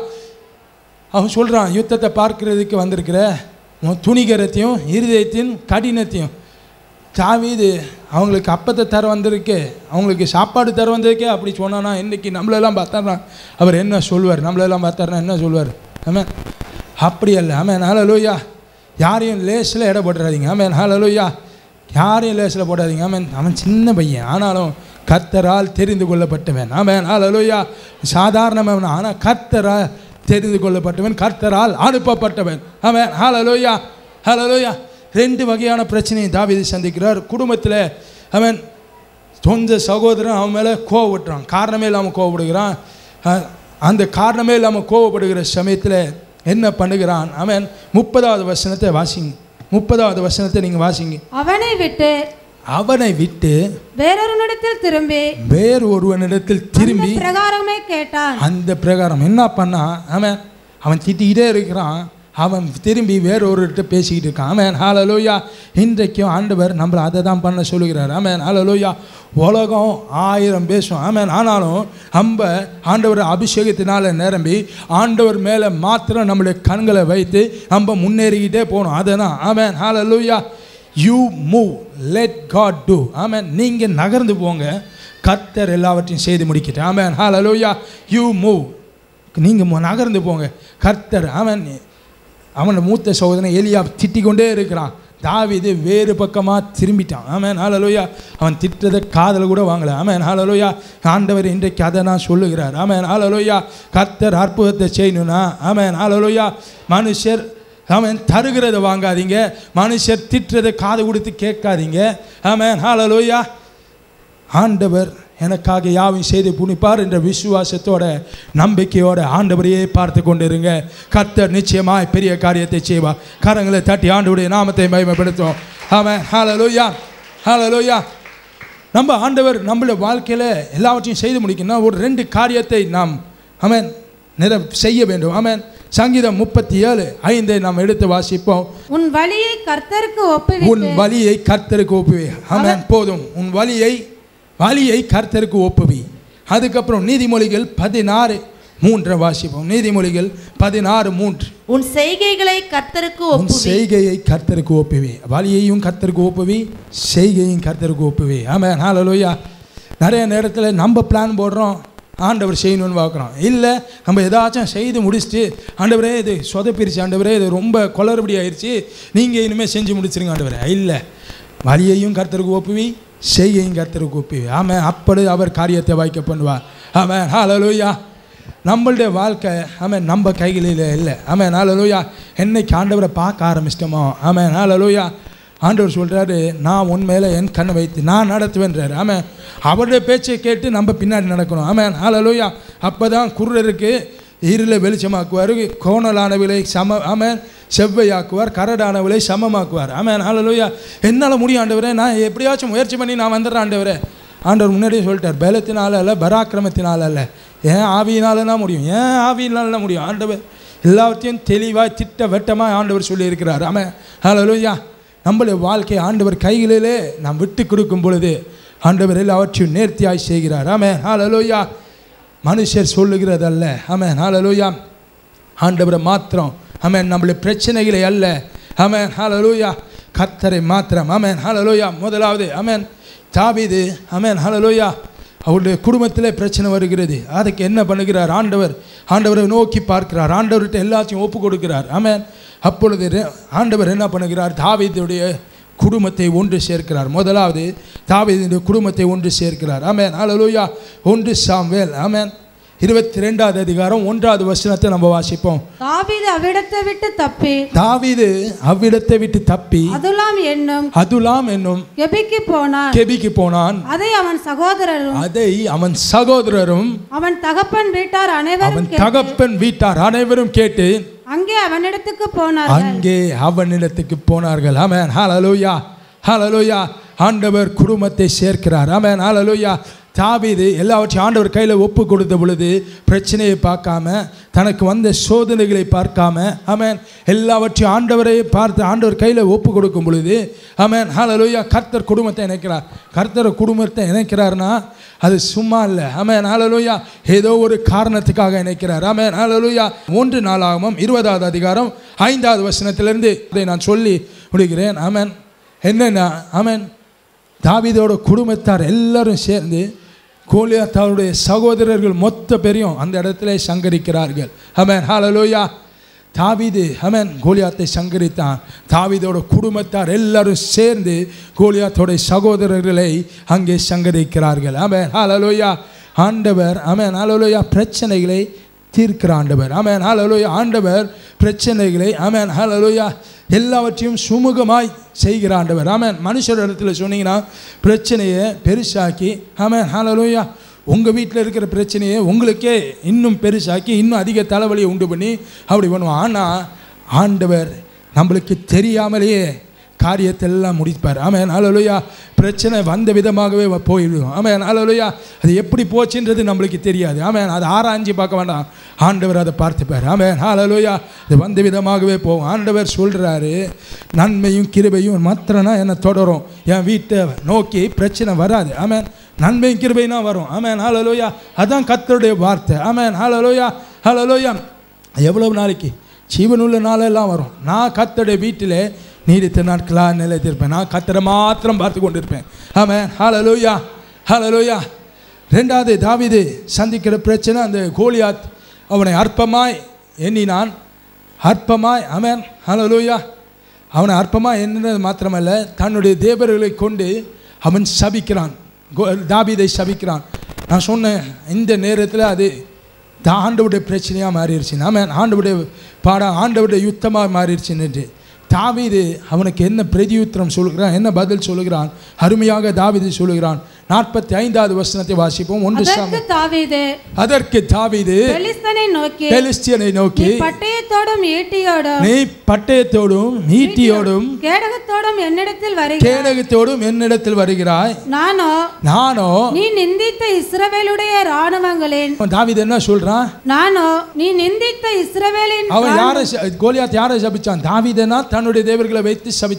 அவன் சொல்கிறான் யுத்தத்தை பார்க்கிறதுக்கு வந்திருக்கிற உன் துணிகரத்தையும் இருதயத்தின் கடினத்தையும் தாவீது அவங்களுக்கு அப்பத்தை தர வந்திருக்கு அவங்களுக்கு சாப்பாடு தர வந்திருக்கே அப்படி சொன்னானா இன்னைக்கு நம்மளெல்லாம் பார்த்தாருனா அவர் என்ன சொல்வார் நம்மளெல்லாம் பார்த்தாருனா என்ன சொல்வார் ஆமாம் அப்படி அல்ல ஆமாம் ஹalleluya யாரையும் லேஸில் எடை போட்டுறாதீங்க ஆமாம் ஹalleluya யாரையும் லேஸில் போடாதீங்க ஆமாம் அவன் சின்ன பையன் ஆனாலும் கர்த்தரால் தெரிந்து கொள்ளப்பட்டவன் ஆமாம் ஹalleluya சாதாரணவன் ஆனால் கர்த்தரால் தெரிந்து கொள்ளப்பட்டவன் கர்த்தரால் அனுப்பப்பட்டவன் அவன் ஹalleluya ஹalleluya ரெண்டு வகையான பிரச்சனையை தாவீது சந்திக்கிறார் குடும்பத்தில் அவன் சொந்த சகோதரன் அவன் மேலே கோவப்படுறான் காரணமே இல்லாமல் கோவப்படுகிறான் அஹ், அந்த காரணமே இல்லாமல் கோவப்படுகிற சமயத்தில் என்ன பண்ணுகிறான் அவன் முப்பதாவது வசனத்தை வாசிங்க முப்பதாவது வசனத்தை நீங்கள் வாசிங்க அவனை விட்டு அவனை விட்டு வேறொருனிடத்தில் திரும்பி வேறு ஒருவனிடத்தில் திரும்பி அந்த பிரகாரமே கேட்டான் அந்த பிரகாரம் என்ன பண்ணா அவன் அவன் திட்டிக்கிட்டே இருக்கிறான் அவன் திரும்பி வேறொருகிட்ட பேசிக்கிட்டு இருக்கான் அவன் ஹalleluya இன்றைக்கும் ஆண்டவர் நம்மளை அதை தான் பண்ண சொல்லுகிறார் ஆமென் ஹalleluya உலகம் ஆயிரம் பேசும் ஆமென் ஆனாலும் நம்ம ஆண்டவர் அபிஷேகத்தினால நிரம்பி ஆண்டவர் மேலே மாத்திரம் நம்மளுடைய கண்களை வைத்து நம்ம முன்னேறிக்கிட்டே போகணும் அதை தான் ஆமென் ஹalleluya you move let God do amen நீங்கள் நகர்ந்து போங்க கர்த்தர் எல்லாவற்றையும் செய்து முடிக்கிட்டு ஆமென் ஹalleluya யூ மூவ் நீங்கள் நகர்ந்து போங்க கர்த்தர் அவன் அவனோட மூத்த சகோதரன் எலியா திட்டிக் கொண்டே இருக்கிறான் தாவீது வேறு பக்கமாக திரும்பிட்டான் ஆமென் ஹalleluya அவன் திட்டதை காதில் கூட வாங்கல ஆமென் ஹalleluya ஆண்டவர் இன்றைக்கு அதை நான் சொல்லுகிறார் ஆமென் ஹalleluya கர்த்தர் அற்புதத்தை செய்யணும்னா ஆமென் ஹalleluya மனுஷர் அவன் தருகிறத வாங்காதீங்க மனுஷர் திட்டுறதை காது கொடுத்து கேட்காதீங்க ஆமென் ஹalleluya ஆண்டவர் எனக்காக யாவையும் செய்து புனிப்பார் என்ற விசுவாசத்தோட நம்பிக்கையோட ஆண்டவரையே பார்த்து கொண்டிருங்க கர்த்தர் நிச்சயமாய் பெரிய காரியத்தை செய்வார் கரங்களை தட்டி ஆண்டவருடைய நாமத்தை மகிமைப்படுத்தும் ஆமென் ஹalleluya ஹalleluya நம்ம ஆண்டவர் நம்மளுடைய வாழ்க்கையில் எல்லாவற்றையும் செய்து முடிக்கணும்னா ஒரு ரெண்டு காரியத்தை நாம் ஆமென் நிற செய்ய வேண்டும் ஆமென் சங்கீதம் முப்பத்தி ஏழு ஐந்தை நாம் எடுத்து வாசிப்போம் உன் வழியை கர்த்தருக்கு உன் ஒப்புவித்து வலியை கர்த்தருக்கு ஒப்புவி ஆமென் போதும் உன் வலியை வலியை கர்த்தருக்கு ஒப்புவி அதுக்கப்புறம் நீதிமொழிகள் பதினாறு மூன்றை வாசிப்போம் நீதிமொழிகள் பதினாறு மூன்று உன் செய்கைகளை கர்த்தருக்கு உன் ஒப்புவி செய்கையை கர்த்தருக்கு ஒப்புவி வழியையும் கர்த்தருக்கு ஒப்புவி செய்கையும் கர்த்தருக்கு ஒப்புவி ஆமாம் ஹalleluya நிறைய நேரத்தில் நம்ம பிளான் போடுறோம் ஆண்டவர் செய்யணும்னு பார்க்குறோம் இல்லை நம்ம ஏதாச்சும் செய்து முடிச்சுட்டு ஆண்டவரே இது சொதப்பிருச்சு ஆண்டவரே இது ரொம்ப குளறுபடி ஆயிடுச்சு நீங்கள் இனிமேல் செஞ்சு முடிச்சிருங்க ஆண்டவரே இல்லை வழியையும் கர்த்தருக்கு ஒப்புவி செய்கையும் கர்த்தருக்கு ஒப்புவி ஆமாம் அப்படி அவர் காரியத்தை வாய்க்க பண்ணுவார் ஆமாம் ஹalleluya நம்மளுடைய வாழ்க்கை ஆமாம் நம்ம கைகளில் இல்லை ஆமாம் நாலலூயா என்னைக்கு ஆண்டவரை பார்க்க ஆரம்பிச்சிட்டோமோ ஆமாம் நாலலூயா ஆண்டவர் சொல்கிறாரு நான் உன் மேலே என் கண்ணை வைத்து நான் நடத்துவேன்றாரு ஆமாம் அவருடைய பேச்சை கேட்டு நம்ம பின்னாடி நடக்கணும் ஆமாம் நாலலூயா அப்போ தான் குருடருக்கு இருளை வெளிச்சமாக்குவார் கோணலானவிலை சம ஆமாம் செவ்வையாக்குவார் கரடானவிலை சமமாக்குவார் ஆமாம் நாலலூயா என்னால் முடியும் ஆண்டவரே நான் எப்படியாச்சும் முயற்சி பண்ணி நான் வந்துடுறேன் ஆண்டவரே ஆண்டவர் முன்னாடியே சொல்லிட்டார் பலத்தினால அல்ல பராக்கிரமத்தினால அல்ல ஏன் ஆவியினாலனா முடியும் ஏன் ஆவியினால முடியும் ஆண்டவர் எல்லாவற்றையும் தெளிவாக திட்ட வெட்டமாக ஆண்டவர் சொல்லியிருக்கிறார் ஆமாம் ஹalleluya நம்மளுடைய வாழ்க்கை ஆண்டவர் கைகளிலே நாம் விட்டு கொடுக்கும் பொழுது ஆண்டவர் எல்லாவற்றையும் நேர்த்தியாய் செய்கிறார் ஆமாம் ஹalleluya மனுஷர் சொல்லுகிறதல்ல ஆமாம் ஹalleluya ஆண்டவரை மாத்திரம் ஆமென் நம்மளுடைய பிரச்சனைகளை அல்ல ஆமென் ஹalleluya கர்த்தரை மாத்திரம் ஆமென் ஹalleluya முதலாவது ஆமென் தாவீது ஆமென் ஹalleluya அவருடைய குடும்பத்தில் பிரச்சனை வருகிறது அதுக்கு என்ன பண்ணுகிறார் ஆண்டவர் ஆண்டவரை நோக்கி பார்க்கிறார் ஆண்டவர்கிட்ட எல்லாத்தையும் ஒப்பு கொடுக்கிறார் ஆமென் அப்பொழுது ரெ- ஆண்டவர் என்ன பண்ணுகிறார் தாவீதுடைய குடும்பத்தை ஒன்று சேர்க்கிறார் முதலாவது தாவீதுடைய குடும்பத்தை ஒன்று சேர்க்கிறார் ஆமென் ஹalleluya ஒன்று சாம்வேல் ஆமென் இருபத்தி ரெண்டாவது அதிகாரம் ஒன்றாவது வசனத்தை நம்ம வாசிப்போம் தாவீது அவ்விடத்தை விட்டு தப்பி தாவீது அவ்விடத்தை விட்டு தப்பி அதுலாம் என்னும் அதுலாம் என்னும் கெபிக்கு போனான் கெபிக்கு போனான் அதை அவன் சகோதரரும் அதை அவன் சகோதரரும் அவன் தகப்பன் வீட்டார் அனைவரும் அவன் கேட்டு தகப்பன் வீட்டார் அனைவரும் கேட்டு அங்கே அவனிடத்துக்கு போனார்கள் அங்கே அவனிடத்துக்கு போனார்கள் ஆமென் ஹalleluya ஹalleluya ஆண்டவர் குடும்பத்தை சேர்க்கிறார் ஆமென் ஹalleluya தாவீது எல்லாவற்றையும் ஆண்டவர் கையில் ஒப்பு கொடுத்த பொழுது பிரச்சனையை பார்க்காம தனக்கு வந்த சோதனைகளை பார்க்காம ஆமென் எல்லாவற்றையும் ஆண்டவரை பார்த்து ஆண்டவர் கையில் ஒப்பு கொடுக்கும் பொழுது ஆமென் ஹalleluya கர்த்தர் குடும்பத்தை இணைக்கிறார் கர்த்தர் குடும்பத்தை இணைக்கிறார்னா அது சும்மா இல்லை ஆமென் ஹalleluya ஏதோ ஒரு காரணத்துக்காக இணைக்கிறார் ஆமென் ஹalleluya மூன்று நாளாகமும் இருபதாவது அதிகாரம் ஐந்தாவது வசனத்திலிருந்து இதை நான் சொல்லி முடிக்கிறேன் ஆமென் என்னென்னா ஆமென் தாவீதோட குடும்பத்தார் எல்லாரும் சேர்ந்து கோலியாத்தாருடைய சகோதரர்கள் மொத்த பேரையும் அந்த இடத்துல சங்கரிக்கிறார்கள் ஆமென் ஹalleluya தாவீது ஆமென் கோலியாத்தை சங்கரித்தான் தாவீதோட குடும்பத்தார் எல்லாரும் சேர்ந்து கோலியாத்தோட சகோதரர்களை அங்கே சங்கரிக்கிறார்கள் ஆமென் ஹalleluya ஆண்டவர் ஆமென் ஹalleluya பிரச்சனைகளை தீர்க்கிற ஆண்டவர் ஆமென் ஹalleluya ஆண்டவர் பிரச்சனைகளை ஆமென் ஹalleluya எல்லாவற்றையும் சுமூகமாய் செய்கிற ஆண்டவர் ஆமென் மனுஷர் இடத்துல சொன்னீங்கன்னா பிரச்சனையை பெருசாக்கி ஆமென் ஹalleluya உங்கள் வீட்டில் இருக்கிற பிரச்சனையை உங்களுக்கே இன்னும் பெருசாக்கி இன்னும் அதிக தலைவலியை உண்டு பண்ணி அப்படி பண்ணுவான் ஆனால் ஆண்டவர் நம்மளுக்கு தெரியாமலேயே காரியத்தை எல்லாம் முடிப்பார் ஆமென் ஹalleluya பிரச்சனை வந்த விதமாகவே வ- போய்விடும் ஆமென் ஹalleluya அது எப்படி போச்சுன்றது நம்மளுக்கு தெரியாது ஆமென் அதை ஆராய்ஞ்சு பார்க்க வேண்டாம் ஆண்டவர் அதை பார்த்துப்பார் ஆமென் ஹalleluya அது வந்த விதமாகவே போகும் ஆண்டவர் சொல்கிறாரு நன்மையும் கிருபையும் மாத்திரனா என்னை தொடரும் என் வீட்டை நோக்கி பிரச்சனை வராது ஆமென் நன்மையும் கிருபைனா வரும் ஆமென் ஹalleluya அதான் கர்த்தருடைய வார்த்தை ஆமென் ஹalleluya ஹalleluya எவ்வளவு நாளைக்கு ஜீவனுள்ள நாளெல்லாம் வரும் நான் கத்தருடைய வீட்டிலே நீடித்த நாட்களாக நிலைத்திருப்பேன் நான் கத்தரை மாத்திரம் பார்த்து கொண்டிருப்பேன் ஆமாம் ஹalleluya ஹalleluya ரெண்டாவது தாவீது சந்திக்கிற பிரச்சனை அந்த கோலியாத் அவனை அற்பமாய் எண்ணினான் அற்பமாய் ஆமென் ஹalleluya அவனை அற்பமாக எண்ணினது மாத்திரமல்ல தன்னுடைய தேவர்களை கொண்டு அவன் சபிக்கிறான் கோ- தாவீதை சபிக்கிறான் நான் சொன்னேன் இந்த நேரத்தில் அது தா- ஆண்டவருடைய பிரச்சனையாக மாறிடுச்சு நாம ஆண்டவருடைய பாடம் ஆண்டவருடைய யுத்தமாக மாறிடுச்சுன்னு தாவீது அவனுக்கு என்ன பிரதியுத்தரம் சொல்கிறான் என்ன பதில் சொல்லுகிறான் அருமையாக தாவீது சொல்லுகிறான் நாற்பத்தி ஐந்தாவது வசனத்தை வாசிப்போம் ஒன்று அதற்கு சாமி தாவீது அதற்கு தாவீது பெலிஸ்தனை நோக்கி பெலிஸ்தியனை நீ நோக்கி பட்டயத்தோடும் ஈட்டியோடும் நீ பட்டயத்தோடும் ஈட்டியோடும் கேடகத்தோடும் என்னிடத்தில் வருகிறாய் கேடகத்தோடும் என்னிடத்தில் வருகிறாய் நானோ நானோ நீ நிந்தித்த இஸ்ரவேலுடைய ராணுவங்களின் தாவீது என்ன சொல்றான் நானோ நீ நிந்தித்த இஸ்ரவேலின் அவன் யாரை ச- கோலியாத் யாரை சபிச்சான் தாவீதனா தன்னுடைய தேவர்களை வைத்து சபிச்சான்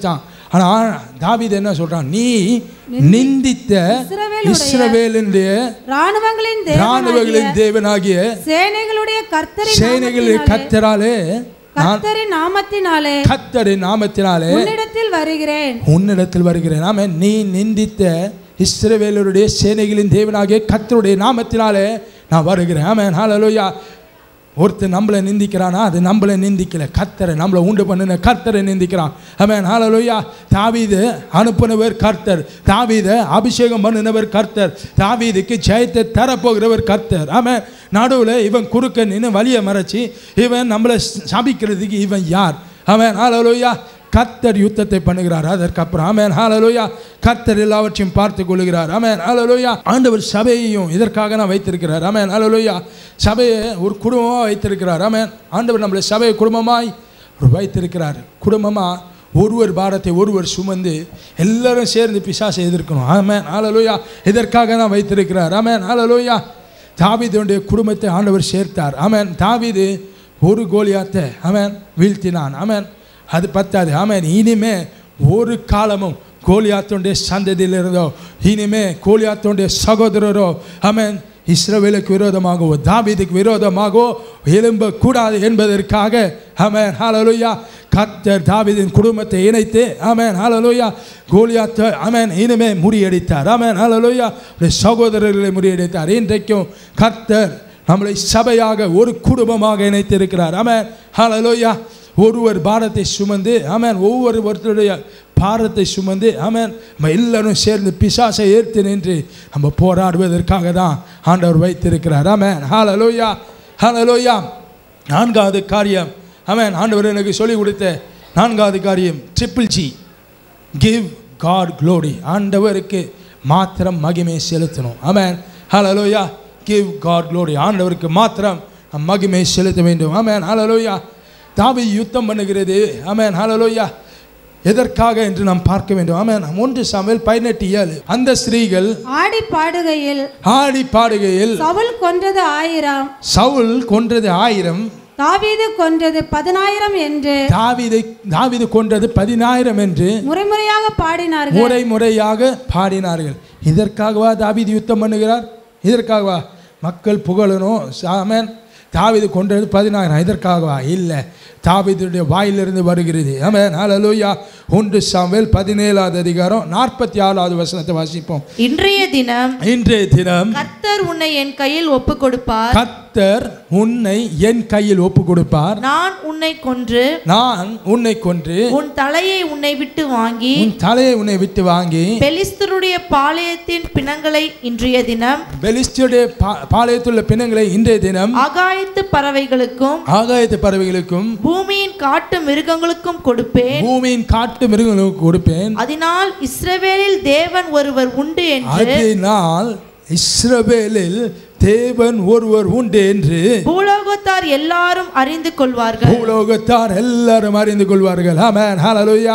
ஆனா தாவீது என்ன சொல்றான் நீ நிந்தித்த இஸ்ரவேலுடைய இஸ்ரவேலினுடைய ராணுவங்களின் ராணுவங்களின் தேவனாகிய தேவனாகிய சேனைகளுடைய கர்த்தரின் சேனைகளின் நாமத்தினாலே- கத்தராலே நான் கர்த்தரின் நாமத்தினாலே கத்தரின் நாமத்தினாலே உன்னிடத்தில் வருகிறேன் உன்னிடத்தில் வருகிறேன் ஆமே நீ நிந்தித்த இஸ்ரவேலருடைய சேனைகளின் தேவனாகிய கத்தருடைய நாமத்தினாலே நான் வருகிறேன் ஆமென் ஹalleluya ஒருத்தர் நம்மளை நிந்திக்கிறானா அது நம்மளை நிந்திக்கல கர்த்தரை நம்மளை உண்டு பண்ணின கர்த்தரை நிந்திக்கிறான் ஆமென் ஹalleluya தாவீது அனுப்புனவர் கர்த்தர் தாவீதை அபிஷேகம் பண்ணினவர் கர்த்தர் தாவீதுக்கு ஜெயத்தை தரப்போகிறவர் கர்த்தர் ஆமென் நடுவில் இவன் குறுக்க நின்று வழியை மறைச்சி இவன் நம்மளை சபிக்கிறதுக்கு இவன் யார் அவன் ஹalleluya கர்த்தர் யுத்தத்தை பண்ணுகிறார் அதற்கப்புறம் ஆமென் ஹalleluya கர்த்தர் எல்லாவற்றையும் பார்த்து கொள்கிறார் ஆமென் ஹalleluya ஆண்டவர் சபையையும் இதற்காக நான் வைத்திருக்கிறார் ஆமென் ஹalleluya சபையை ஒரு குடும்பமாக வைத்திருக்கிறார் ஆமென் ஆண்டவர் நம்மளை சபையை குடும்பமாய் ஒரு வைத்திருக்கிறார் குடும்பமாக ஒருவர் பாரத்தை ஒருவர் சுமந்து எல்லாரும் சேர்ந்து பிசாசை எதிர்க்கணும் ஆமென் ஹalleluya இதற்காக நான் வைத்திருக்கிறார் ஆமென் ஹalleluya தாவீதுடைய குடும்பத்தை ஆண்டவர் சேர்த்தார் ஆமென் தாவீது ஒரு கோலியாத்தை அவன் வீழ்த்தினான் ஆமென் அது பத்தாது ஆமென் இனிமே ஒரு காலமும் கோலியாத்தோடைய சந்ததியில் இருந்தோ இனிமே கோலியாத்தோடைய சகோதரரோ ஆமென் இஸ்ரவேலுக்கு விரோதமாகவோ தாவீதுக்கு விரோதமாகவோ எழும்ப கூடாது என்பதற்காக ஆமென் ஹalleluya கர்த்தர் தாவீதின் குடும்பத்தை இணைத்து ஆமென் ஹalleluya கோலியாத்தை ஆமென் இனிமே முறியடித்தார் ஆமென் ஹalleluya அவருடைய சகோதரர்களை முறியடித்தார் இன்றைக்கும் கர்த்தர் நம்மளை சபையாக ஒரு குடும்பமாக இணைத்திருக்கிறார் ஆமென் ஹalleluya ஒருவர் பாரத்தை சுமந்து ஆமென் ஒவ்வொரு ஒருத்தருடைய பாரத்தை சுமந்து ஆமென் நம்ம எல்லாரும் சேர்ந்து பிசாசை ஏற்று நின்று நம்ம போராடுவதற்காக தான் ஆண்டவர் வைத்திருக்கிறார் ஆமென் ஹalleluya ஹalleluya நான்காவது காரியம் ஆமென் ஆண்டவர் எனக்கு சொல்லிக் கொடுத்த நான்காவது காரியம் triple G give God glory ஆண்டவருக்கு மாத்திரம் மகிமை செலுத்தணும் ஆமென் ஹalleluya கிவ் காட் க்ளோரி ஆண்டவருக்கு மாத்திரம் நாம் மகிமை செலுத்த வேண்டும் ஆமென் ஹalleluya தாவி யுத்தம் பண்ணுகிறது ஆமென் ஹalleluya எதற்காக என்று நாம் பார்க்க வேண்டும் ஆமென் ஒன்று சாமுவேல் பதினெட்டு ஏழு அந்த ஸ்திரீகள் ஆடி பாடுகையில் ஆடி பாடுகையில் சவுல் கொன்றது ஆயிரம் சவுல் கொன்றது ஆயிரம் தாவீது கொன்றது பதினாயிரம் என்று தாவீதை தாவீது கொன்றது பதினாயிரம் என்று முறைமுறையாக பாடினார்கள் முறை முறையாக பாடினார்கள் இதற்காகவா தாவீது யுத்தம் பண்ணுகிறார் இதற்காகவா மக்கள் புகழணும் சாமன் தாவீது கொன்றது பதினாயிரம் இதற்காகவா இல்லை தாவீதுடைய வாயிலிருந்து வருகிறது ஆமென் ஹalleluya ஒன்று சாமுவேல் பதினேழாவது அதிகாரம் நாற்பத்தி ஆறாவது வசனத்தை வாசிப்போம் இன்றைய தினம் இன்றைய தினம் கர்த்தர் உன்னை என் கையில் ஒப்பு கொடுப்பார் கர்த்தர் உன்னை என் கையில் ஒப்பு கொடுப்பார் நான் உன்னை கொன்று நான் உன்னை கொன்று உன் தலையை உன்னை விட்டு வாங்கி உன் தலையை உன்னை விட்டு வாங்கி பெலிஸ்தருடைய பாளையத்தின் பிணங்களை இன்றைய தினம் பெலிஸ்தியுடைய பா- பாளையத்துள்ள பிணங்களை இன்றைய தினம் ஆகாயத்து பறவைகளுக்கும் ஆகாயத்து பறவைகளுக்கும் பூமியின் காட்டு மிருகங்களுக்கும் கொடுப்பேன் பூமியின் காட்டு மிருகங்களுக்கு கொடுப்பேன் அதனால் இஸ்ரவேலில் தேவன் ஒருவர் உண்டு என்று அதனால் இஸ்ரவேலில் தேவன் ஒருவர் உண்டு என்று பூலோகத்தார் எல்லாரும் அறிந்து கொள்வார்கள் பூலோகத்தார் எல்லாரும் அறிந்து கொள்வார்கள் ஆமென் ஹalleluya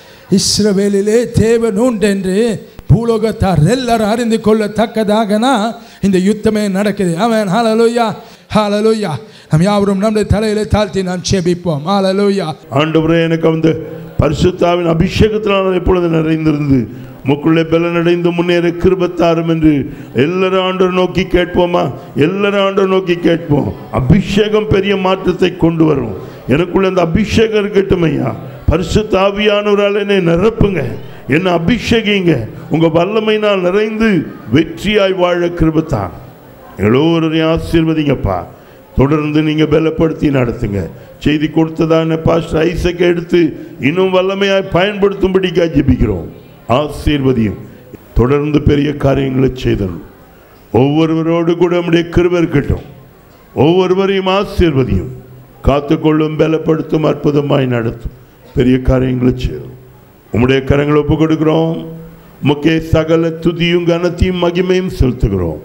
இஸ்ரவேலிலே தேவன் உண்டு என்று பூலோகத்தார் எல்லாரும் அறிந்து கொள்ளத்தக்கதாகனா இந்த யுத்தமே நடக்குது ஆமென் ஹalleluya ஹalleluya நம் யாவரும் நம்முடைய தலையிலே தாழ்த்தி நாம் செபிப்போம் ஹalleluya ஆண்டவரே எனக்கு அந்த பரிசுத்தாவின் அபிஷேகத்தினால் நான் எப்பொழுது நிறைந்திருந்து முக்குள்ளே பலனடைந்து முன்னேற கிருபத்தாரும் என்று எல்லாரும் ஆண்டவர் நோக்கி கேட்போமா எல்லாரும் ஆண்டவர் நோக்கி கேட்போம் அபிஷேகம் பெரிய மாற்றத்தை கொண்டு வரும் எனக்குள்ள அந்த அபிஷேகம் இருக்கட்டும் ஐயா பரிசுத்த ஆவியானவரால் என்னை நிரப்புங்க என்னை அபிஷேகிங்க உங்க வல்லமையினால் நிறைந்து வெற்றியாய் வாழ கிருபத்தான் எல்லோரையும் ஆசீர்வதிங்கப்பா தொடர்ந்து நீங்க பலப்படுத்தி நடத்துங்க செய்தி கொடுத்ததான பாஸ்டர் ஐசக் எடுத்து இன்னும் வல்லமையாய் பயன்படுத்தும்படிக்காக ஜெபிக்கிறோம் ஆசீர்வதியும் தொடர்ந்து பெரிய காரியங்களை செய்தல் ஒவ்வொருவரோடு கூட நம்முடைய கிருபை இருக்கட்டும் ஒவ்வொருவரையும் ஆசீர்வதியும் காத்துக்கொள்ளும் பலப்படுத்தும் அற்புதமாய் நடத்தும் பெரிய காரியங்களை செய்யும் உம்முடைய கரங்களை ஒப்பு கொடுக்கிறோம் உமக்கே சகல துதியும் கனத்தையும் மகிமையும் செலுத்துகிறோம்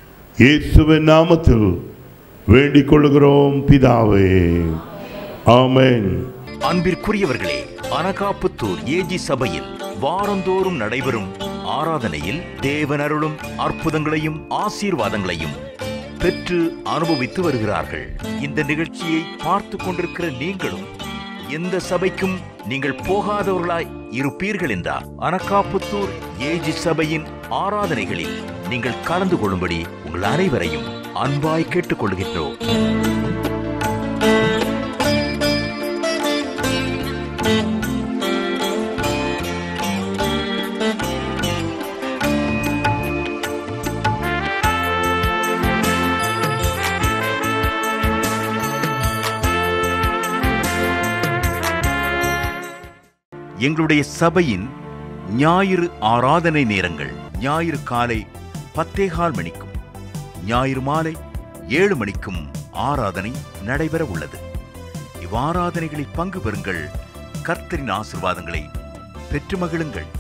இயேசுவின் நாமத்தில் வேண்டிக் கொள்கிறோம் பிதாவே ஆமென் அன்பிற்குரியவர்களே அனகாப்புத்தூர் ஏஜி சபையில் வாரந்தோறும் நடைபெறும் ஆராதனையில் தேவனருளும் அற்புதங்களையும் ஆசீர்வாதங்களையும் பெற்று அனுபவித்து வருகிறார்கள் இந்த நிகழ்ச்சியை பார்த்து கொண்டிருக்கிற நீங்களும் எந்த சபைக்கும் நீங்கள் போகாதவர்களாய் இருப்பீர்கள் என்றால் அனக்காப்புத்தூர் ஏஜி சபையின் ஆராதனைகளில் நீங்கள் கலந்து கொள்ளும்படி உங்கள் அனைவரையும் அன்பாய் கேட்டுக்கொள்கின்றோம் எங்களுடைய சபையின் ஞாயிறு ஆராதனை நேரங்கள் ஞாயிறு காலை பத்தேகால் மணிக்கும் ஞாயிறு மாலை ஏழு மணிக்கும் ஆராதனை நடைபெற உள்ளது இவ்வாராதனைகளில் பங்கு பெறுங்கள் கர்த்தரின் ஆசிர்வாதங்களை பெற்று மகிழுங்கள்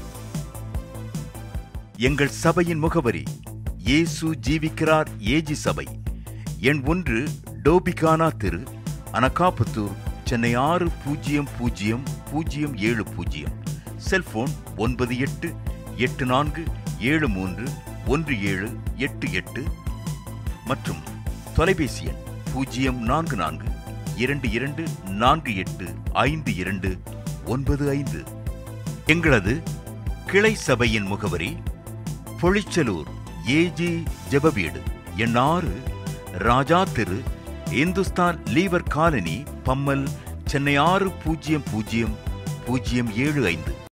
எங்கள் சபையின் முகவரி இயேசு ஜீவிக்கிறார் ஏஜி சபை எண் ஒன்று டோபிகானா தெரு அனகாபுத்தூர் சென்னை ஆறு பூஜ்ஜியம் பூஜ்ஜியம் பூஜ்ஜியம் ஏழு பூஜ்ஜியம் செல்போன் ஒன்பது எட்டு எட்டு நான்கு ஏழு மூன்று ஒன்று ஏழு எட்டு எட்டு மற்றும் தொலைபேசி எண் பூஜ்ஜியம் நான்கு நான்கு இரண்டு இரண்டு நான்கு எட்டு ஐந்து இரண்டு ஒன்பது ஐந்து எங்களது கிளை சபையின் முகவரி பொழிச்சலூர் ஏஜி ஜெபவீடு எண் ஆறு ராஜா தெரு இந்துஸ்தான் லீவர் காலனி பம்மல் சென்னை ஆறு பூஜ்ஜியம் பூஜ்ஜியம் பூஜ்ஜியம் ஏழு ஐந்து